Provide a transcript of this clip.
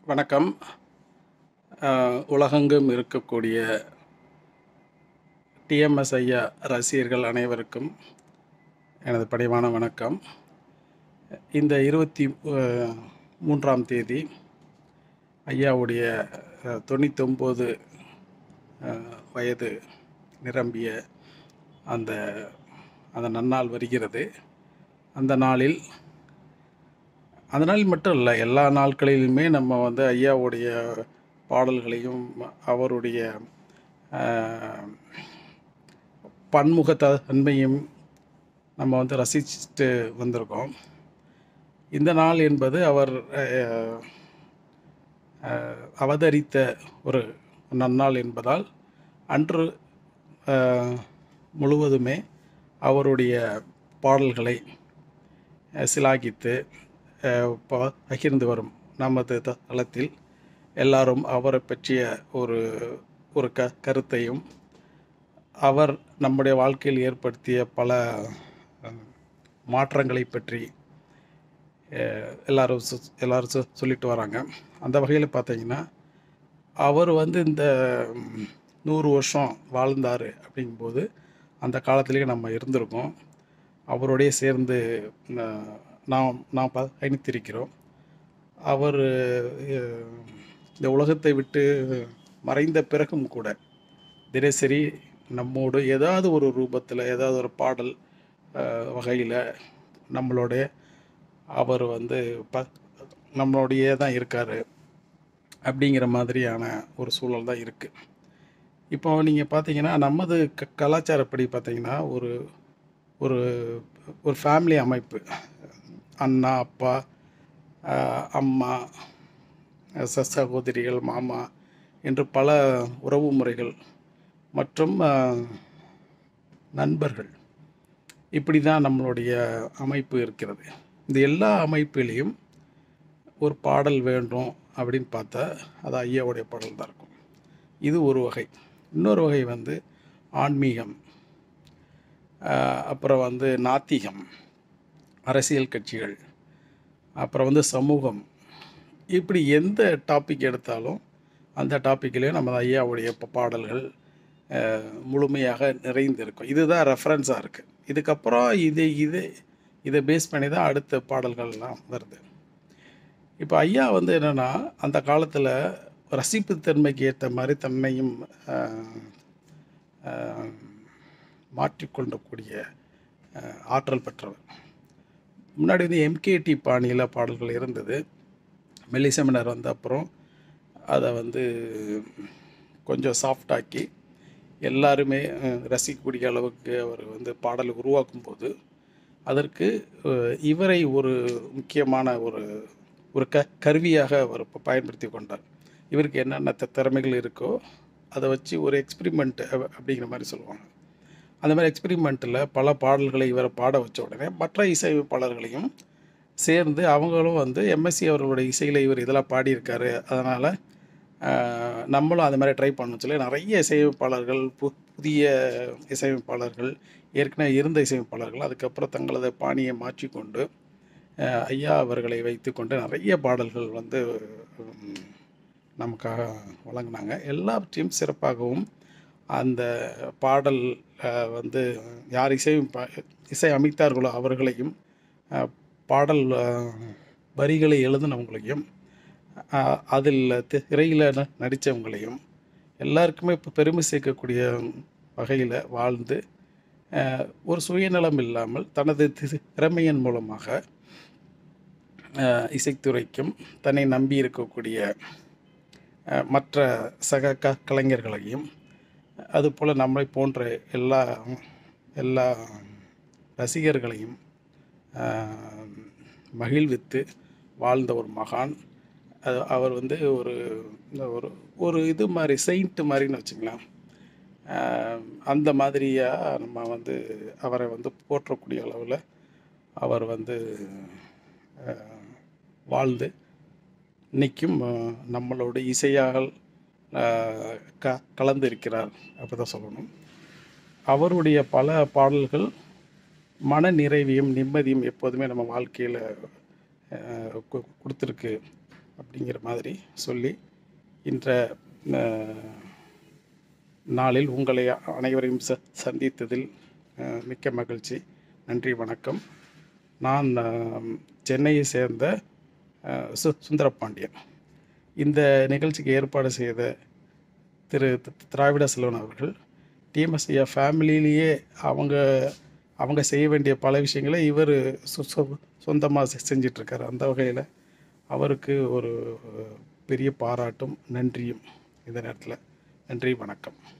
வணக்கம் அஹ், உலகெங்கும் இருக்கக்கூடிய டிஎம்எஸ் ஐயா ரசிகர்கள் அனைவருக்கும் எனது பணிவான வணக்கம் இந்த இருபத்தி அஹ், மூன்றாம் தேதி ஐயாவுடைய அஹ், தொண்ணூத்தொம்பது அஹ், வயது நிரம்பிய அந்த அந்த நன்னாள் வருகிறது அந்த நாளில் அந்த நாள் மட்டும் இல்லை எல்லா நாட்களிலுமே நம்ம வந்து ஐயாவுடைய பாடல்களையும் அவருடைய ஆஹ், பன்முகத்தன்மையும் நம்ம வந்து ரசிச்சுட்டு வந்திருக்கோம் இந்த நாள் என்பது அவர் ஆஹ், ஆஹ், அவதரித்த ஒரு நன்னாள் என்பதால் அன்று ஆஹ், முழுவதுமே அவருடைய பாடல்களை அஹ், சிலாகித்து அஹ், ப- பகிர்ந்து வரும் நமது த- தளத்தில் எல்லாரும் அவரை பற்றிய ஒரு ஒரு க கருத்தையும் அவர் நம்முடைய வாழ்க்கையில் ஏற்படுத்திய பல அஹ், மாற்றங்களை பற்றி அஹ், எல்லாரும் சொ- எல்லாரும் சொ- சொல்லிட்டு வராங்க அந்த வகையில் பார்த்தீங்கன்னா அவர் வந்து இந்த ம், நூறு வருஷம் வாழ்ந்தார் அப்படிங்கும்போது அந்த காலத்திலேயே நம்ம இருந்திருக்கோம் அவரோடய சேர்ந்து ந- நாம் நாம் ப- பயணித்திருக்கிறோம் அவர் அஹ், இந்த உலகத்தை விட்டு மறைந்த பிறகும் கூட தினசரி நம்மோடு ஏதாவது ஒரு ரூபத்தில் ஏதாவது ஒரு பாடல் வகையில் நம்மளோட அவர் வந்து ப நம்மளோடையே தான் இருக்கார் அப்படிங்கிற மாதிரியான ஒரு சூழல் தான் இருக்குது இப்போ நீங்கள் பார்த்தீங்கன்னா நமது க கலாச்சாரப்படி பார்த்தீங்கன்னா ஒரு ஒரு ஒரு ஃபேமிலி அமைப்பு அண்ணா அப்பா ஆஹ், அம்மா ச சகோதரிகள் மாமா என்று பல உறவு முறைகள் மற்றும் ஆஹ், நண்பர்கள் இப்படி தான் நம்மளுடைய அமைப்பு இருக்கிறது இந்த எல்லா அமைப்பிலையும் ஒரு பாடல் வேண்டும் அப்படின்னு பார்த்தா அது ஐயாவுடைய பாடல் தான் இருக்கும் இது ஒரு வகை இன்னொரு வகை வந்து ஆன்மீகம் ஆஹ், அப்புறம் வந்து நாத்திகம் அரசியல் கட்சிகள் அப்புறம் வந்து சமூகம் இப்படி எந்த டாபிக் எடுத்தாலும் அந்த டாப்பிக்லேயும் நம்ம ஐயாவுடைய ப- பாடல்கள் அஹ், முழுமையாக நிறைந்திருக்கும் இதுதான் ரெஃபரன்ஸாக இருக்குது இதுக்கப்புறம் இது இது இதை பேஸ் பண்ணி தான் அடுத்த பாடல்கள்லாம் வருது இப்போ ஐயா வந்து என்னென்னா அந்த காலத்தில் ரசிப்புத்தன்மைக்கு ஏற்ற மாதிரி தன்னையும் அஹ், அஹ், மாற்றிக்கொள்ளக்கூடிய அஹ், ஆற்றல் பெற்றவர் முன்னாடி வந்து எம்கேடி பாணியில் பாடல்கள் இருந்தது மெல்லிசெமினார் வந்த அப்புறம் அதை வந்து கொஞ்சம் சாஃப்டாக்கி எல்லாருமே அஹ், ரசிக்கக்கூடிய அளவுக்கு அவர் வந்து பாடலை உருவாக்கும் போது அதற்கு அஹ், இவரை ஒரு முக்கியமான ஒரு ஒரு க கருவியாக அவர் ப- பயன்படுத்தி கொண்டார் இவருக்கு என்னென்ன தி- திறமைகள் இருக்கோ அதை வச்சு ஒரு எக்ஸ்பிரிமெண்ட் அப்படிங்கிற மாதிரி சொல்லுவாங்க அந்த மாதிரி எக்ஸ்பிரிமெண்ட்டில் பல பாடல்களை இவரை பாட வச்ச உடனே மற்ற இசையமைப்பாளர்களையும் சேர்ந்து அவங்களும் வந்து எம்எஸ்சி அவர்களுடைய இசையில் இவர் இதெல்லாம் பாடியிருக்காரு அதனால் நம்மளும் அது மாதிரி ட்ரை பண்ணணும் சொல்லி நிறைய இசையமைப்பாளர்கள் பு புதிய இசையமைப்பாளர்கள் ஏற்கனவே இருந்த இசையமைப்பாளர்கள் அதுக்கப்புறம் தங்களது பாணியை மாற்றிக்கொண்டு அஹ், ஐயா அவர்களை வைத்துக்கொண்டு நிறைய பாடல்கள் வந்து உம், நமக்காக வழங்கினாங்க எல்லாவற்றையும் சிறப்பாகவும் அந்த பாடல் அஹ், வந்து யார் இசை இசை அமைத்தார்களோ அவர்களையும் அஹ், பாடல் அஹ், வரிகளை எழுதினவங்களையும் அஹ், அதில் திரையில் நடித்தவங்களையும் எல்லாருக்குமே இப்போ பெருமை சேர்க்கக்கூடிய வகையில் வாழ்ந்து அஹ், ஒரு சுயநலம் இல்லாமல் தனது தி- திறமையின் மூலமாக அஹ், இசைத்துறைக்கும் தன்னை நம்பி இருக்கக்கூடிய அஹ், மற்ற சக க கலைஞர்களையும் அதுபோல் நம்மை போன்ற எல்லா எல்லா ரசிகர்களையும் அஹ், மகிழ்வித்து வாழ்ந்த ஒரு மகான் அது அவர் வந்து ஒரு இந்த ஒரு ஒரு இது மாதிரி செயின்ட் மாதிரின்னு வச்சுங்களேன் அஹ், அந்த மாதிரியாக நம்ம வந்து அவரை வந்து போற்றக்கூடிய அளவில் அவர் வந்து அஹ், வாழ்ந்து இன்றைக்கும் நம்மளோட இசையாக அஹ், க கலந்து இருக்கிறார் அப்படி தான் சொல்லணும் அவருடைய பல பாடல்கள் மன நிறைவையும் நிம்மதியும் எப்போதுமே நம்ம வாழ்க்கையில் கொடுத்துருக்கு அப்படிங்கிற மாதிரி சொல்லி இன்ற அஹ், நாளில் உங்களை அனைவரையும் ச சந்தித்ததில் அஹ், மிக்க மகிழ்ச்சி நன்றி வணக்கம் நான் அஹ், சென்னையை சேர்ந்த அஹ், சு சுந்தரபாண்டியன் இந்த நிகழ்ச்சிக்கு ஏற்பாடு செய்த திரு தி- திராவிட செல்வன் அவர்கள் டிஎம்எஸ்ஐயா ஃபேமிலியிலேயே அவங்க அவங்க செய்ய வேண்டிய பல விஷயங்களை இவர் சொந்தமாக செஞ்சிட்ருக்காரு அந்த வகையில் அவருக்கு ஒரு பெரிய பாராட்டும் நன்றியும் இந்த நேரத்தில் நன்றி வணக்கம்